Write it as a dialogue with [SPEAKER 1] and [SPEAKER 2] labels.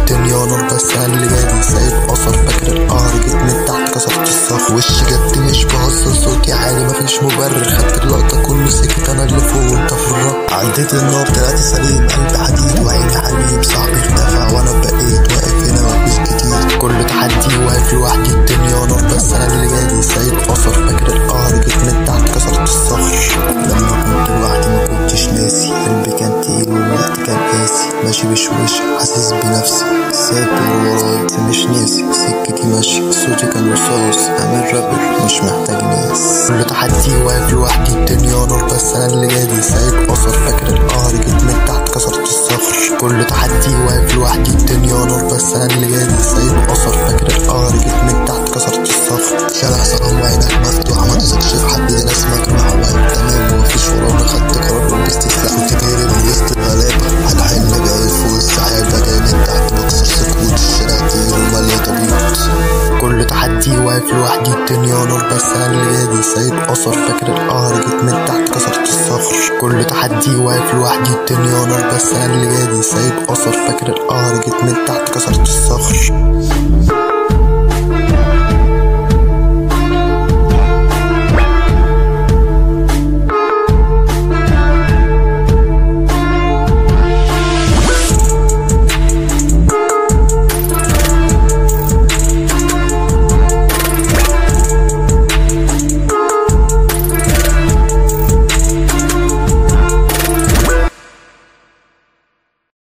[SPEAKER 1] الدنيا نار بس انا اللي جالي سايب اثر فاكر القهر جيت من تحت كسرت الصخر وشي جبت مش بهزر صوتي عالي مفيش مبرر خدت اللقطة كله سكت انا اللي فوق وانت في الرق عديت النار طلعت سليم قلبي حديد وعيني حليب صاحبي اختفى وانا بقيت واقف هنا مفيش جديد كله تحدي واقف لوحدي الدنيا نار بس انا اللي جالي سايب اثر فاكر القهر جيت من تحت كسرت الصخر لما كنت لوحدي ما كنتش ناسي قلبي كان تقيل والوقت كان قاسي ماشي بشويش حاسس بنفسي سافر وراي بس مش ناسي سكتي ماشي صوتي كان رصاص انا الرابر مش محتاج ناس كله تحدي واقف لوحدي الدنيا نار بس انا اللي جالي سايب اثر فاكر القهر جيت من تحت كسرت الصخر كله تحدي واقف لوحدي الدنيا نار بس انا اللي جالي سايب اثر فاكر القهر جيت من تحت كسرت الصخر شارع سلام وعينك مفتوحة ما تثقش في حد ناس مجروحة واقف تمام ومفيش ورانا خدت قرار ولبست سلاح وتتهرب من وسط الغلابة على حلم جاي فوق السحابة جاي من تحت بكسر سكوت الشارع تقيل ومليا تبيوت كله تحدي واقف لوحدي الدنيا نار بس انا اللي جالي سايب اثر فاكر القهر جيت من تحت كسرت الصخر كله تحدي واقف لوحدي الدنيا نار بس انا اللي جالي سايب اثر فاكر القهر جيت من تحت كسرت الصخر